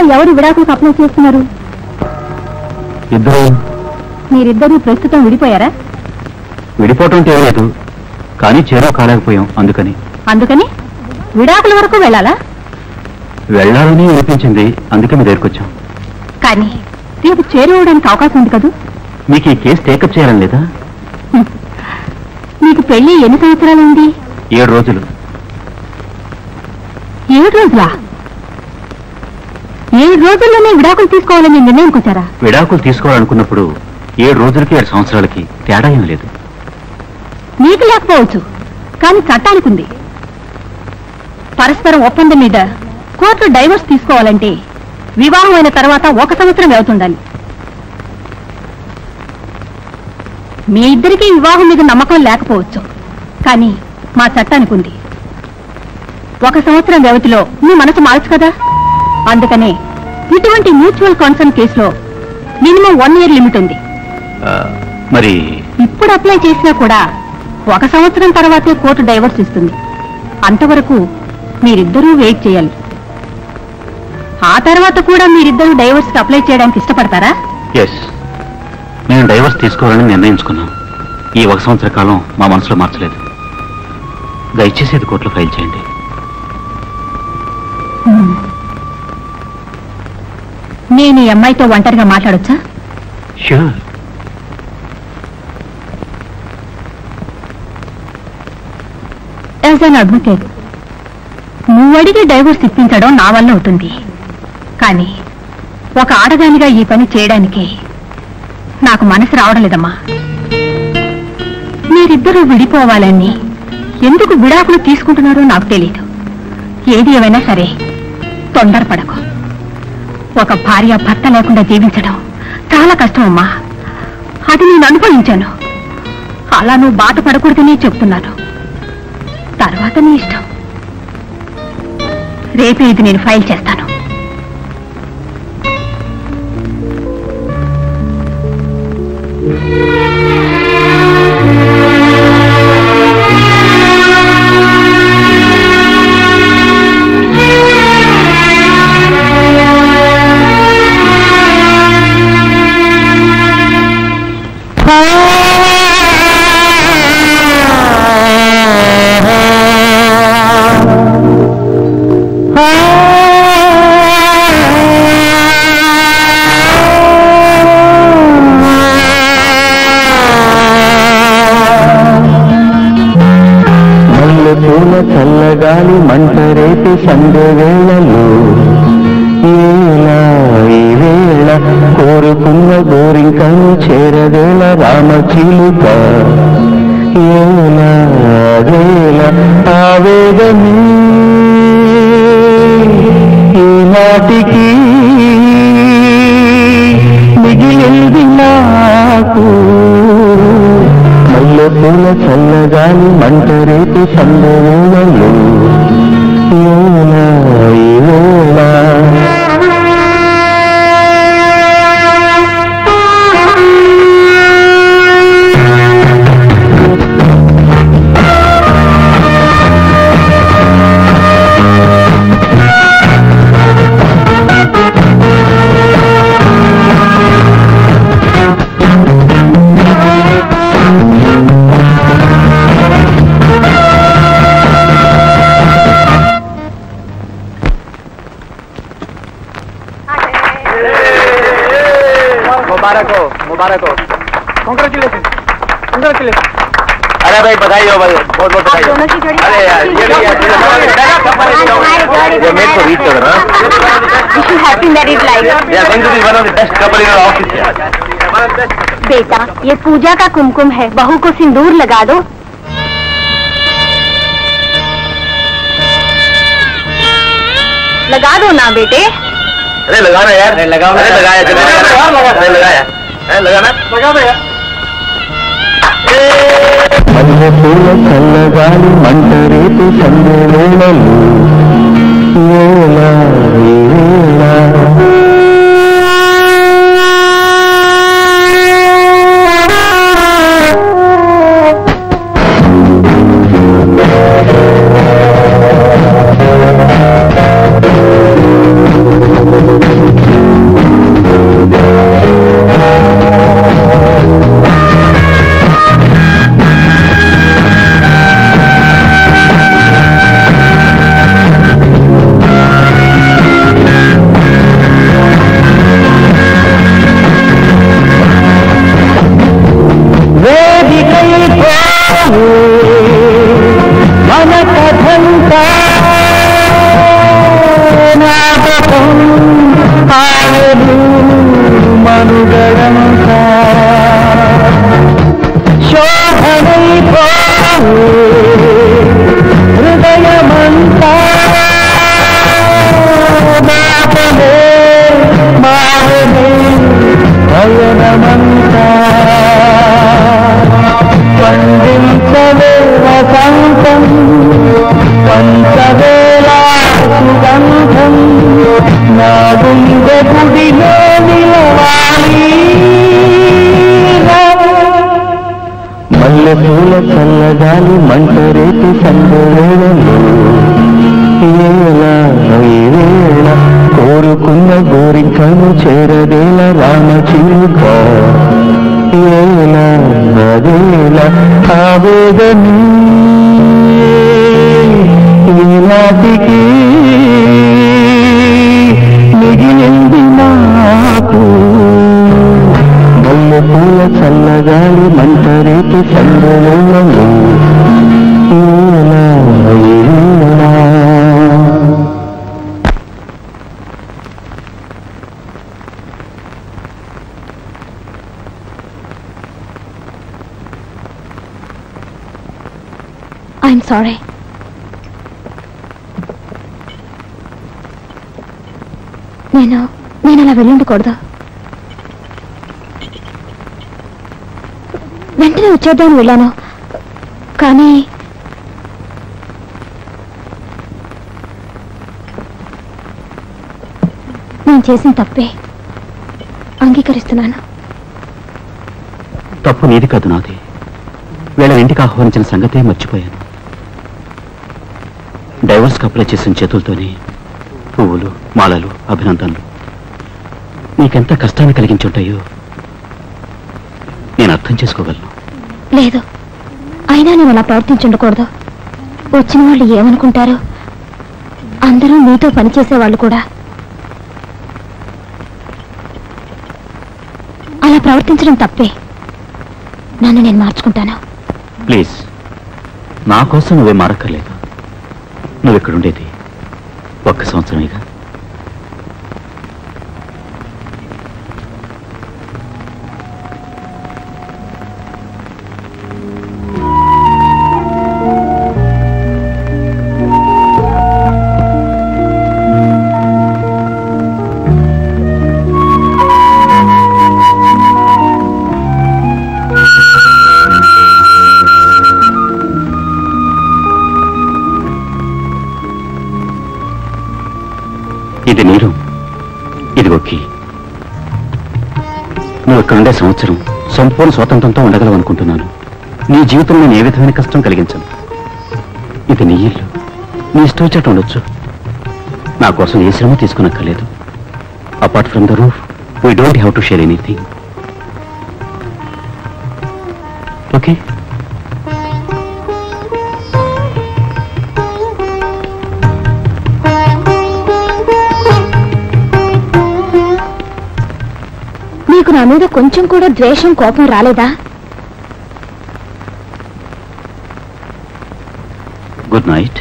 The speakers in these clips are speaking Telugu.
ఎవరు విడాకులకు అప్లై చేస్తున్నారు ఇద్దరు మీరిద్దరూ ప్రస్తుతం విడిపోయారా విడిపోవటం లేదు కానీ చేరో కాలేకపోయాం అందుకని అందుకని విడాకుల వరకు వెళ్ళాలా వెళ్ళాలని అనిపించింది అందుకే మీ దగ్గరికి వచ్చాం కానీ రేపు చేరుకోవడానికి అవకాశం ఉంది కదూ మీకు ఈ కేసు టేకప్ చేయాలని లేదా మీకు పెళ్లి ఎన్ని సంవత్సరాలు ఉంది ఏడు రోజులు ఏడు రోజులా ఏడు రోజుల్లోనే విడాకులు తీసుకోవాలని నిర్ణయంకి వచ్చారా విడాకులు తీసుకోవాలనుకున్నప్పుడు ఏడు రోజులకి ఏడు సంవత్సరాలకి తేడా ఏం లేదు మీకు లేకపోవచ్చు కానీ చట్టానికి ఉంది పరస్పరం ఒప్పందం మీద కోర్టు డైవర్స్ తీసుకోవాలంటే వివాహం అయిన తర్వాత ఒక సంవత్సరం అవుతుండాలి మీ ఇద్దరికీ వివాహం మీద నమ్మకం లేకపోవచ్చు కానీ మా చట్టానికి ఉంది ఒక సంవత్సరం వ్యవధిలో మీ మనసు మార్చు కదా అందుకనే ఇటువంటి మ్యూచువల్ కన్సర్న్ కేసులో మినిమం వన్ ఇయర్ లిమిట్ ఉంది ఆ, మరి ఇప్పుడు అప్లై చేసినా కూడా ఒక సంవత్సరం తర్వాతే కోర్టు డైవర్స్ ఇస్తుంది అంతవరకు మీరిద్దరూ వెయిట్ చేయాలి ఆ తర్వాత కూడా మీరిద్దరూ డైవర్స్ కి అప్లై చేయడానికి ఇష్టపడతారా ఎస్ నేను డైవర్స్ తీసుకోవాలని నిర్ణయించుకున్నాం ఈ ఒక సంవత్సర కాలం మా మనసులో మార్చలేదు దయచేసి ఇది కోర్టులో ఫైల్ చేయండి నేను ఈ అమ్మాయితో ఒంటరిగా మాట్లాడొచ్చా షూర్ యాజ్ అన్ అడ్వకేట్ నువ్వు అడిగి డైవర్స్ ఇప్పించడం నా వల్ల అవుతుంది కానీ ఒక ఆడదానిగా ఈ పని చేయడానికి నాకు మనసు రావడం లేదమ్మా మీరిద్దరూ విడిపోవాలని ఎందుకు విడాకులు తీసుకుంటున్నారో నాకు తెలియదు ఏది ఏమైనా సరే తొందరపడకు ఒక భార్య భర్త లేకుండా జీవించడం చాలా కష్టం అమ్మా అది నేను అనుభవించాను అలా నువ్వు బాధపడకూడదని చెప్తున్నాను తర్వాత నీ ఇష్టం రేపే ఇది నేను ఫైల్ చేస్తాను మల్లె పూల చల్లగాలి మంట రేపి సంధ్య వేళలో ఏలా ఈ వేళ కోరుకున్న గోరింకను చేరవేళ రామ చిలుక ఏలా వేళ ఆవేదనే ఈ నాటికి మిగిలింది నాకు మల్లె పూల చల్లగాలి మంట రేపు సందేవేళలు मुबारक हो मुबारक हो कॉन्ग्रेचुलेशन कॉन्ग्रेचुलेशन अरे भाई बधाई हो भाई बहुत बहुत बधाई हो। अरे यार ये भी यार ये मेरे को रीच कर रहा happy married life They are going to be one of the best couple in our office here. बेटा ये पूजा का कुमकुम है बहू को सिंदूर लगा दो लगा दो ना बेटे अरे लगाना यार अरे लगाओ अरे लगाया चलो अरे लगाया अरे लगाना लगा दो यार మల్లె పూల చల్లగాలి మంట రేపు సంధ్య వేళలు వేళ ఈ వేళ మల్లె పూల చల్లగాలి మంట రేపు సంగవేళలో ఏలా ఈ వేళ కోరుకున్న గోరింకను చేరదేల రామ చిలుక ఏలా అదేల ఆవేదనీ ఈనాటికి మిగిలింది నాకు మల్లె పూల చల్లగాలి మంట రేపు సంగవేళలో ఏలా ఈ వేళ ఐఎమ్ సారీ నేను నేను అలా వెళ్ళుండకూడదు వెంటనే వచ్చేద్దామని వెళ్ళాను కానీ నేను చేసిన తప్పే అంగీకరిస్తున్నాను తప్పు నీది కాదు నాది వీళ్ళ ఇంటికి ఆహ్వానించిన సంగతే మర్చిపోయాను డైవర్స్కి అప్లై చేసిన చేతులతోనే పువ్వులు మాలలు అభినందనలు నీకెంత కష్టాన్ని కలిగించుంటాయో నేను అర్థం చేసుకోగలను లేదు అయినా నేను అలా ప్రవర్తించుండకూడదు వచ్చిన వాళ్ళు ఏమనుకుంటారో అందరూ మీతో పనిచేసే వాళ్ళు కూడా అలా ప్రవర్తించడం తప్పే నన్ను నేను మార్చుకుంటాను ప్లీజ్ నా కోసం నువ్వే మారక్కర్లేదు నువ్వు ఇక్కడుండేది ఒక్క సంవత్సరమేగా ఇది నీరు ఇదిగో కీ నువ్వు ఇక్కడుండే సంవత్సరం సంపూర్ణ స్వాతంత్రంతో ఉండగలవు అనుకుంటున్నాను నీ జీవితంలో నేను ఏ విధమైన కష్టం కలిగించను ఇది నీ ఇల్లు నీ ఇష్టం వచ్చేట ఉండొచ్చు నా కోసం ఏ శ్రమ తీసుకునక్కర్లేదు apart from the roof we don't have to share anything okay నీకు నా మీద కొంచెం కూడా ద్వేషం కోపం రాలేదా గుడ్ నైట్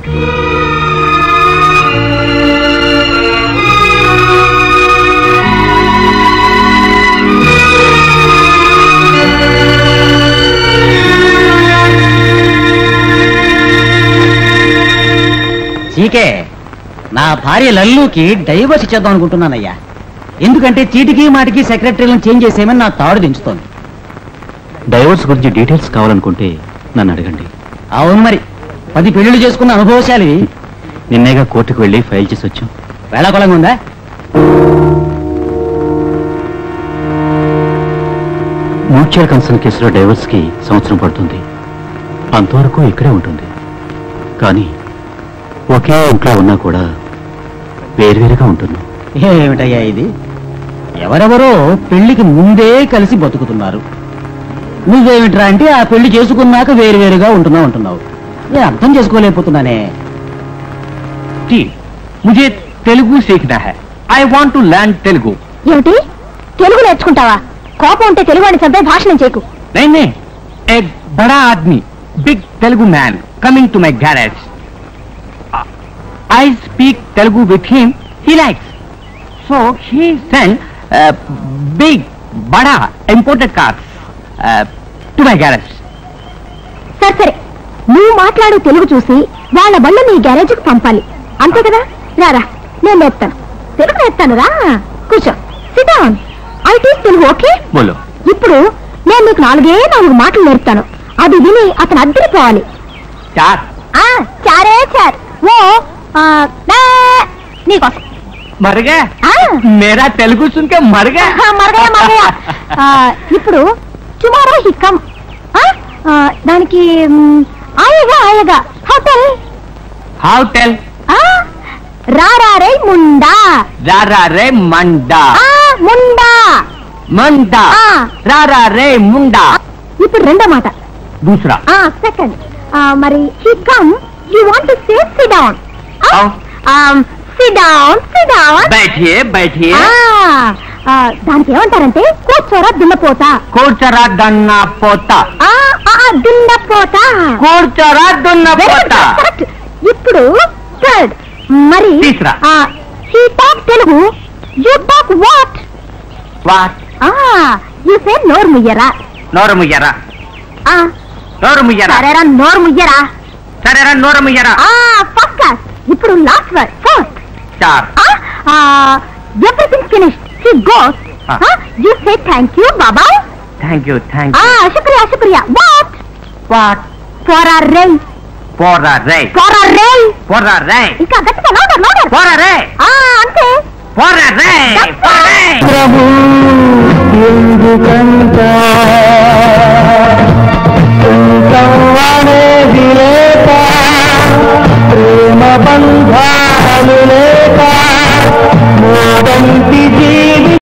సీకే నా భార్య లల్లుకి డైవర్స్ ఇచ్చేద్దాం అనుకుంటున్నానయ్యా ఎందుకంటే చీటికి మాటికి సెక్రటరీలను చేంజ్ చేసేయమని నా తాడు దించుతోంది డైవర్స్ గురించి డీటెయిల్స్ కావాలనుకుంటే నన్ను అడగండి అవును మరి పది పెళ్లిళ్ళు చేసుకున్న అనుభవశాలి నిన్నేగా కోర్టుకు వెళ్ళి ఫైల్ చేసి వచ్చాం వేళాకొలంగా ఉందా మ్యూచువల్ కన్సర్న్ కేసులో డైవర్స్ కి సంవత్సరం పడుతుంది అంతవరకు ఇక్కడే ఉంటుంది కానీ ఒకే ఇంట్లో ఉన్నా కూడా వేరువేరుగా ఉంటున్నాం ఏమిటయ్యా ఇది ఎవరెవరో పెళ్లికి ముందే కలిసి బతుకుతున్నారు నువ్వేమిట్రా అంటే ఆ పెళ్లి చేసుకున్నాక వేరువేరుగా ఉంటున్నావు అంటున్నావు నేను అర్థం చేసుకోలేకపోతున్నానే जी मुझे तेलुगु सीखना है I want to learn Telugu ఏమిటి తెలుగు నేర్చుకుంటావా కోపం ఉంటే తెలుగు అని చంపే భాషణం చేయకు नहीं नहीं एक बड़ा आदमी big Telugu man coming to my garage I speak Telugu with him he likes so he send big बड़ा imported cars to my garage సరే సరే నువ్వు మాట్లాడే తెలుగు చూసి వాళ్ళ బళ్ళు నీ గ్యారేజ్కి పంపాలి అంతే కదా రారా నేను నేర్తాను తెలుగు నేర్తాను రా కూర్చో sit on I teach Telugu okay బోలో ఇప్పుడు నేను నీకు నాలుగే నాలుగు మాటలు నేర్పుతాను అది విని అతను అద్దరిపోవాలి चार ఆ చారే చార్ ఓ ఆ, మే, నీకోసం मर गया ఆ, मेरा तेलुगु सुन के मर गया మరగయ మరగయ ఇప్పుడు టుమారో హీ కమ్ ఆ, దానికి మ్, ఆయగా ఆయగా హోటల్ హోటల్ ఆ, రారారే ముండా రారా రే మండా ఆ, ముండా మండా ఆ. రారా రే ముండా ఇప్పుడు రెండో మాట దూసరా ఆ సెకండ్ మరి he come you want to say sit down sit down sit down బైఠియే బైఠియే దానికి ఏమంటారంటే కూర్చోరా దున్నపోతా కూర్చరా దన్న పోత ఆ, ఆ, దున్నపోతా కూర్చరా దున్న Very good, పోత correct. ఇప్పుడు థర్డ్ మరి తీసరా. He talk Telugu you talk what what you say నోరు ముయ్యరా నోరు ముయ్యరా ఆ, నోరు ముయ్యరా సరేరా నోరు ముయ్యరా సరేరా నోరు ముయ్యరా ఫస్ట్ క్లాస్ ఇప్పుడు లాస్ట్ వర్డ్ ఫోర్త్ చార్ everything finish he goes Ah. You say thank you బాబా thank you thank ah you శుక్రియా శుక్రియా వాట్ వాట్ ఫర్ ఆర్ రే పోరా రే ఫర్ ఆర్ రే పోరా రే ఇంకా గట్టిగా లోడర్ లోడర్ పోరా రే అంతే పోరా రే పోరా రే ప్రభు ఎందుకంత